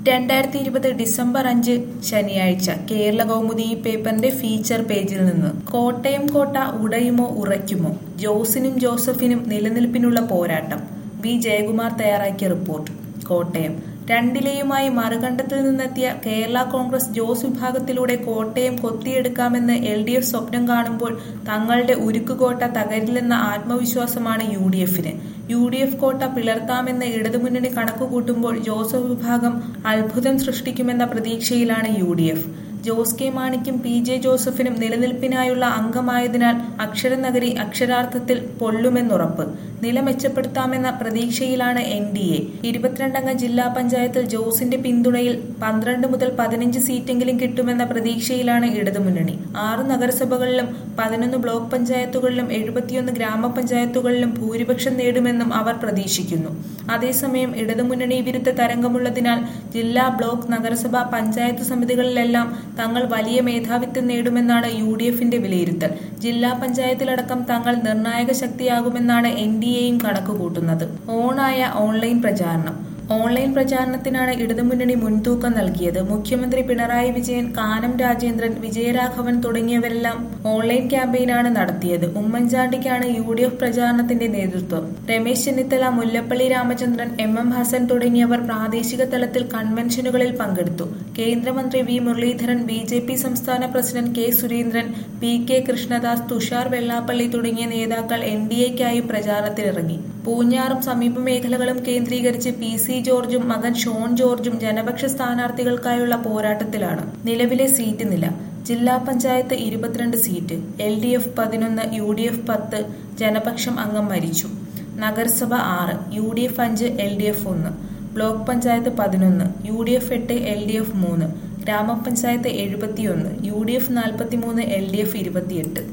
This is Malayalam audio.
രണ്ടായിരത്തി ഇരുപത് ഡിസംബർ അഞ്ച് ശനിയാഴ്ച കേരള കൗമുദി ഈ പേപ്പറിന്റെ ഫീച്ചർ പേജിൽ നിന്ന് കോട്ടയം കോട്ട ഉടയുമോ ഉറയ്ക്കുമോ ജോസിനും ജോസഫിനും നിലനിൽപ്പിനുള്ള പോരാട്ടം വി ജയകുമാർ തയ്യാറാക്കിയ റിപ്പോർട്ട് കോട്ടയം രണ്ടിലെയുമായി മറുകണ്ഠത്തിൽ നിന്നെത്തിയ കേരള കോൺഗ്രസ് ജോസ് വിഭാഗത്തിലൂടെ കോട്ടയം കൊത്തിയെടുക്കാമെന്ന് എൽ ഡി എഫ് സ്വപ്നം കാണുമ്പോൾ തങ്ങളുടെ ഉരുക്കുകോട്ട തകരില്ലെന്ന ആത്മവിശ്വാസമാണ് യു ഡി എഫിന് യു ഡി എഫ് കോട്ട പിളർത്താമെന്ന് ഇടതുമുന്നണി കണക്കുകൂട്ടുമ്പോൾ ജോസഫ് വിഭാഗം അത്ഭുതം സൃഷ്ടിക്കുമെന്ന പ്രതീക്ഷയിലാണ് U D F Jose K മാണിക്കും പി ജെ ജോസഫിനും നിലനിൽപ്പിനായുള്ള അംഗമായതിനാൽ അക്ഷരനഗരി അക്ഷരാർത്ഥത്തിൽ പൊള്ളുമെന്നുറപ്പ് നില മെച്ചപ്പെടുത്താമെന്ന പ്രതീക്ഷയിലാണ് എൻ ഡി എ ഇരുപത്തിരണ്ടംഗ ജില്ലാ പഞ്ചായത്തിൽ ജോസിന്റെ പിന്തുണയിൽ പന്ത്രണ്ട് മുതൽ പതിനഞ്ച് സീറ്റെങ്കിലും കിട്ടുമെന്ന പ്രതീക്ഷയിലാണ് ഇടതുമുന്നണി ആറ് നഗരസഭകളിലും പതിനൊന്ന് ബ്ലോക്ക് പഞ്ചായത്തുകളിലും എഴുപത്തിയൊന്ന് ഗ്രാമപഞ്ചായത്തുകളിലും ഭൂരിപക്ഷം നേടുമെന്നും അവർ പ്രതീക്ഷിക്കുന്നു അതേസമയം ഇടതുമുന്നണി വിരുദ്ധ തരംഗമുള്ളതിനാൽ ജില്ലാ ബ്ലോക്ക് നഗരസഭ പഞ്ചായത്ത് സമിതികളിലെല്ലാം തങ്ങൾ വലിയ മേധാവിത്വം നേടുമെന്നാണ് യു ഡി എഫിന്റെ വിലയിരുത്തൽ ജില്ലാ പഞ്ചായത്തിലടക്കം തങ്ങൾ നിർണായക ശക്തിയാകുമെന്നാണ് എൻ ഡി എയും കണക്കുകൂട്ടുന്നത് ഓണായ ഓൺലൈൻ പ്രചാരണം ഓൺലൈൻ പ്രചാരണത്തിനാണ് ഇടതുമുന്നണി മുൻതൂക്കം നൽകിയത് മുഖ്യമന്ത്രി പിണറായി വിജയൻ കാനം രാജേന്ദ്രൻ വിജയരാഘവൻ തുടങ്ങിയവരെല്ലാം ഓൺലൈൻ ക്യാമ്പയിനാണ് നടത്തിയത് ഉമ്മൻചാണ്ടിക്കാണ് യു ഡി എഫ് പ്രചാരണത്തിന്റെ നേതൃത്വം രമേശ് ചെന്നിത്തല മുല്ലപ്പള്ളി രാമചന്ദ്രൻ എം എം ഹസൻ തുടങ്ങിയവർ പ്രാദേശിക തലത്തിൽ കൺവെൻഷനുകളിൽ പങ്കെടുത്തു കേന്ദ്രമന്ത്രി V Muraleedharan B J P സംസ്ഥാന president K Surendran P K Krishnadas Thushar Vellappally തുടങ്ങിയ നേതാക്കൾ എൻ ഡി എക്കായി പ്രചാരണത്തിനിറങ്ങി പൂഞ്ഞാറും സമീപ മേഖലകളും കേന്ദ്രീകരിച്ച് പി സി ജോർജും മകൻ ഷോൺ ജോർജും ജനപക്ഷ സ്ഥാനാർത്ഥികൾക്കായുള്ള പോരാട്ടത്തിലാണ് നിലവിലെ സീറ്റ് നില ജില്ലാ പഞ്ചായത്ത് ഇരുപത്തിരണ്ട് സീറ്റ് എൽ ഡി എഫ് പതിനൊന്ന് യു ഡി എഫ് പത്ത് ജനപക്ഷം അംഗം മരിച്ചു നഗരസഭ ആറ് യു ഡി എഫ് അഞ്ച് എൽ ഡി എഫ് ഒന്ന് ബ്ലോക്ക് പഞ്ചായത്ത് പതിനൊന്ന് യു ഡി എഫ് എട്ട് എൽ ഡി എഫ് മൂന്ന് ഗ്രാമപഞ്ചായത്ത് എഴുപത്തിയൊന്ന് യു ഡി എഫ് നാൽപ്പത്തിമൂന്ന് എൽ ഡി എഫ് ഇരുപത്തിയെട്ട്